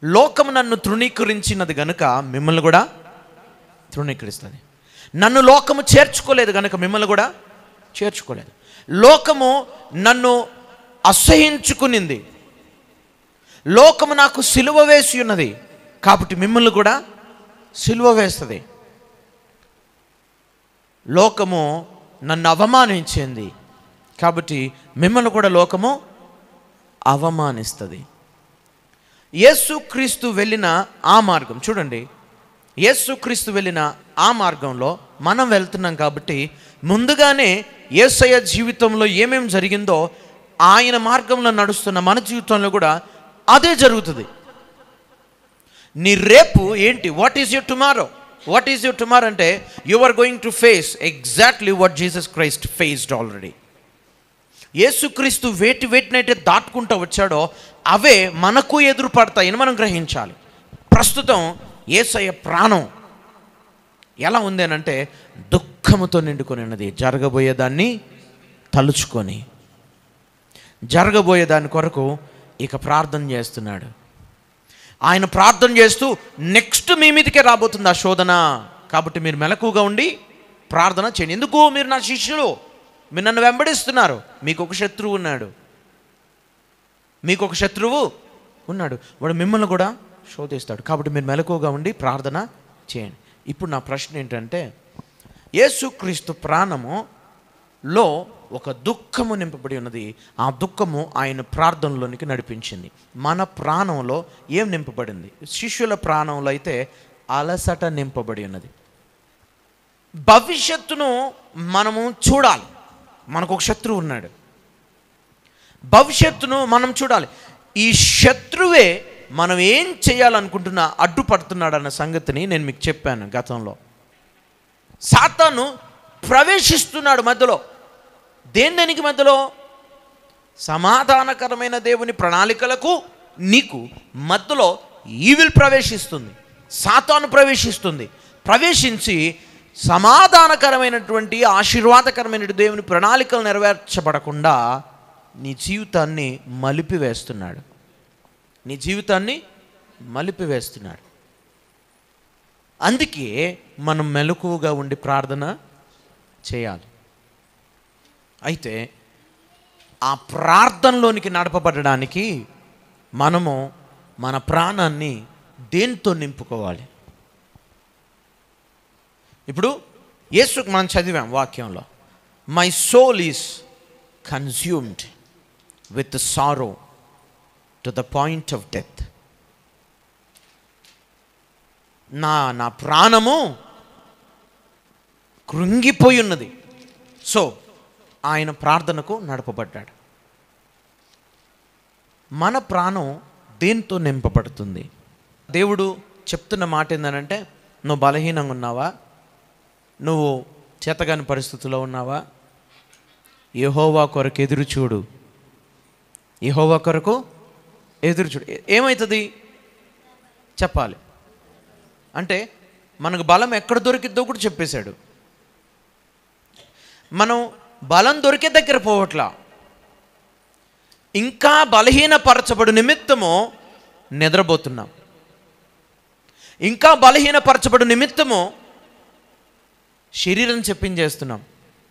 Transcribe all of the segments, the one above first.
లోకము నన్ను తృణీకరించినది గనుక మిమ్మల్ని కూడా తృణీకరిస్తుంది నన్ను లోకము చేర్చుకోలేదు గనుక మిమ్మల్ని కూడా చేర్చుకోలేదు లోకము నన్ను అసహించుకునింది లోకము నాకు సిలువ వేసి ఉన్నది కాబట్టి మిమ్మల్ని కూడా సిలువ వేస్తుంది లోకము నన్ను అవమానించింది కాబట్టి మిమ్మల్ని కూడా లోకము అవమానిస్తుంది యేసుక్రీస్తు వెళ్ళిన ఆ మార్గం చూడండి యేసుక్రీస్తు వెళ్ళిన ఆ మార్గంలో మనం వెళ్తున్నాం కాబట్టి ముందుగానే యేసయ్య జీవితంలో ఏమేం జరిగిందో ఆయన మార్గంలో నడుస్తున్న మన జీవితంలో కూడా అదే జరుగుతుంది నీ రేపు ఏంటి what is your tomorrow what is your tomorrow అంటే you are going to face exactly what Jesus Christ faced already Yesukristu వేటి వేటినైతే దాటుకుంటూ వచ్చాడో అవే మనకు ఎదురు పడతాయని మనం గ్రహించాలి ప్రస్తుతం ఏసయ్య ప్రాణం ఎలా ఉంది అని అంటే దుఃఖముతో నిండుకొని ఉన్నది జరగబోయేదాన్ని తలుచుకొని జరగబోయే దాని కొరకు ఇక ప్రార్థన చేస్తున్నాడు ఆయన ప్రార్థన చేస్తూ నెక్స్ట్ మీ మీదకే రాబోతుంది ఆ శోధన కాబట్టి మీరు మెలకుగా ఉండి ప్రార్థన చేయండి ఎందుకు మీరు నా శిష్యులు మీరు నన్ను వెంబడిస్తున్నారు మీకు ఒక శత్రువు ఉన్నాడు మీకు ఒక శత్రువు ఉన్నాడు వాడు మిమ్మల్ని కూడా శోధిస్తాడు కాబట్టి మీరు మెలకుగా ఉండి ప్రార్థన చేయండి ఇప్పుడు నా ప్రశ్న ఏంటంటే యేసుక్రీస్తు ప్రాణము లో ఒక దుఃఖము నింపబడి ఉన్నది ఆ దుఃఖము ఆయన ప్రార్థనలోనికి నడిపించింది మన ప్రాణంలో ఏం నింపబడింది శిష్యుల ప్రాణంలో అయితే అలసట నింపబడి ఉన్నది భవిష్యత్తును మనము చూడాలి మనకు ఒక శత్రువు ఉన్నాడు భవిష్యత్తును మనం చూడాలి ఈ శత్రువే మనం ఏం చేయాలనుకుంటున్నా అడ్డుపడుతున్నాడు అన్న సంగతిని నేను మీకు చెప్పాను గతంలో సాతాను ప్రవేశిస్తున్నాడు మధ్యలో దేని దేనికి మధ్యలో సమాధానకరమైన దేవుని ప్రణాళికలకు నీకు మధ్యలో ఈవిల్ ప్రవేశిస్తుంది సాతాను ప్రవేశిస్తుంది ప్రవేశించి సమాధానకరమైనటువంటి ఆశీర్వాదకరమైన దేవుని ప్రణాళికలు నెరవేర్చబడకుండా నీ జీవితాన్ని మలిపివేస్తున్నాడు నీ జీవితాన్ని మలిపివేస్తున్నాడు అందుకే మనం మెలకువగా ఉండి ప్రార్థన చేయాలి అయితే ఆ ప్రార్థనలోనికి నడపబడడానికి మనము మన ప్రాణాన్ని దేంతో నింపుకోవాలి ఇప్పుడు యేసుకు మనం చదివాం వాక్యంలో my soul is consumed with sorrow to the point of death నా నా ప్రాణము కృంగిపోయి ఉన్నది సో ఆయన ప్రార్థనకు నడపబడ్డాడు మన ప్రాణం దేంతో నింపబడుతుంది దేవుడు చెప్తున్న మాట ఏంటంటే నువ్వు బలహీనంగా ఉన్నావా నువ్వు చేతగాని పరిస్థితుల్లో ఉన్నావా యహోవా కొరకు ఎదురు చూడు యహోవా కొరకు ఎదురు చూడు ఏ- ఏమవుతుంది చెప్పాలి అంటే మనకు బలం ఎక్కడ దొరికిద్దో కూడా చెప్పేశాడు మనం బలం దొరికే దగ్గర పోవట్లా ఇంకా బలహీనపరచబడు నిమిత్తము నిద్రపోతున్నాం ఇంకా బలహీనపరచబడు నిమిత్తము శరీరం చెప్పించేస్తున్నాం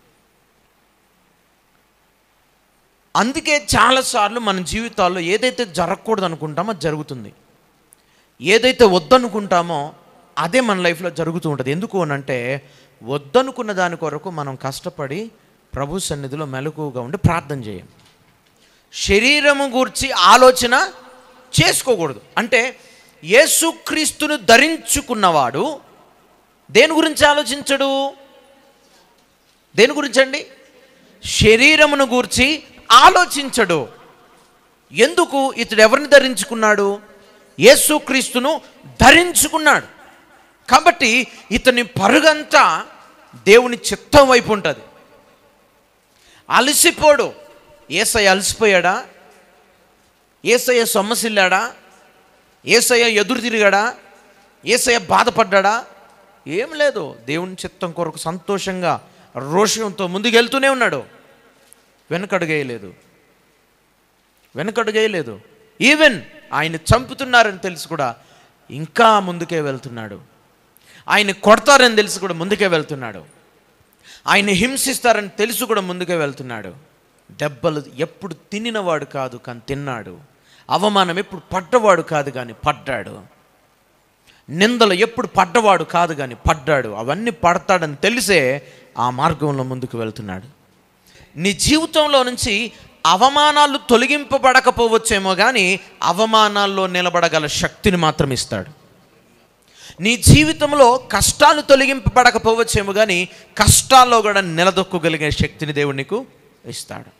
అందుకే చాలాసార్లు మన జీవితాల్లో ఏదైతే జరగకూడదు అనుకుంటామో అది జరుగుతుంది ఏదైతే వద్దనుకుంటామో అదే మన లైఫ్లో జరుగుతూ ఉంటుంది ఎందుకు అనంటే వద్దనుకున్న దాని కొరకు మనం కష్టపడి ప్రభు సన్నిధిలో మెలకువగా ఉండి ప్రార్థన చేయం శరీరము గూర్చి ఆలోచన చేసుకోకూడదు అంటే యేసుక్రీస్తును ధరించుకున్నవాడు దేని గురించి ఆలోచించడు దేని గురించి అండి శరీరమును గూర్చి ఆలోచించడు ఎందుకు ఇతడు ఎవరిని ధరించుకున్నాడు యేసుక్రీస్తును ధరించుకున్నాడు కాబట్టి ఇతని పరుగంతా దేవుని చిత్తం వైపు ఉంటుంది అలసిపోడు ఏసయ్య అలసిపోయాడా ఏసయ్య సొమ్మసిల్లాడా ఏసయ్య ఎదురు తిరిగాడా ఏసయ్య బాధపడ్డాడా ఏం లేదు దేవుని చిత్తం కొరకు సంతోషంగా రోషంతో ముందుకెళ్తూనే ఉన్నాడు వెనకడుగేయలేదు వెనకడుగేయలేదు ఈవెన్ ఆయన చంపుతున్నారని తెలిసి కూడా ఇంకా ముందుకే వెళ్తున్నాడు ఆయన కొడతారని తెలిసి కూడా ముందుకే వెళ్తున్నాడు ఆయన హింసిస్తారని తెలుసు కూడా ముందుకే వెళ్తున్నాడు దెబ్బలు ఎప్పుడు తినినవాడు కాదు కానీ తిన్నాడు అవమానం ఎప్పుడు పడ్డవాడు కాదు కానీ పడ్డాడు నిందలు ఎప్పుడు పడ్డవాడు కాదు కానీ పడ్డాడు అవన్నీ పడతాడని తెలిసే ఆ మార్గంలో ముందుకు వెళ్తున్నాడు నీ జీవితంలో నుంచి అవమానాలు తొలగింపబడకపోవచ్చేమో కానీ అవమానాల్లో నిలబడగల శక్తిని మాత్రం ఇస్తాడు నీ జీవితంలో కష్టాలు తొలగింపబడకపోవచ్చేమో కానీ కష్టాల్లో కూడా నిలదొక్కగలిగే శక్తిని దేవుడు నీకు ఇస్తాడు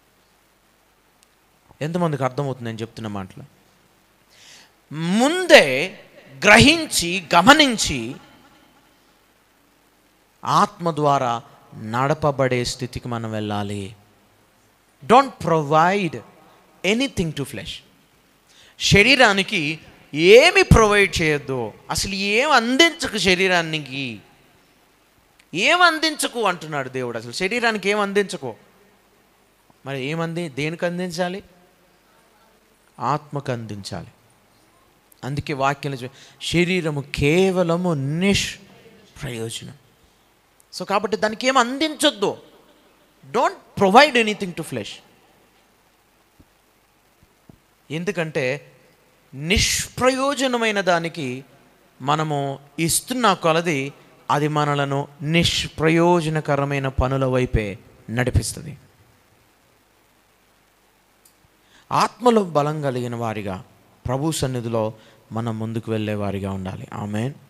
ఎంతమందికి అర్థమవుతుంది నేను చెప్తున్న మాటలు ముందే గ్రహించి గమనించి ఆత్మ ద్వారా నడపబడే స్థితికి మనం వెళ్ళాలి don't provide anything to flesh శరీరానికి ఏమి ప్రొవైడ్ చేయొద్దు అసలు ఏం అందించకు శరీరానికి ఏం అందించకు అంటున్నాడు దేవుడు అసలు శరీరానికి ఏం అందించకు మరి ఏమంది దేనికి అందించాలి ఆత్మకు అందించాలి అందుకే వాక్యం శరీరము కేవలము నిష్ ప్రయోజనం సో కాబట్టి దానికి ఏం అందించొద్దు don't provide anything to flesh ఎందుకంటే నిష్ప్రయోజనమైన దానికి మనము ఇస్తున్న కొలది అది మనలను నిష్ప్రయోజనకరమైన పనుల వైపే నడిపిస్తుంది ఆత్మలో బలం కలిగిన వారిగా ప్రభు సన్నిధిలో మనం ముందుకు వెళ్ళే వారిగా ఉండాలి ఆమెన్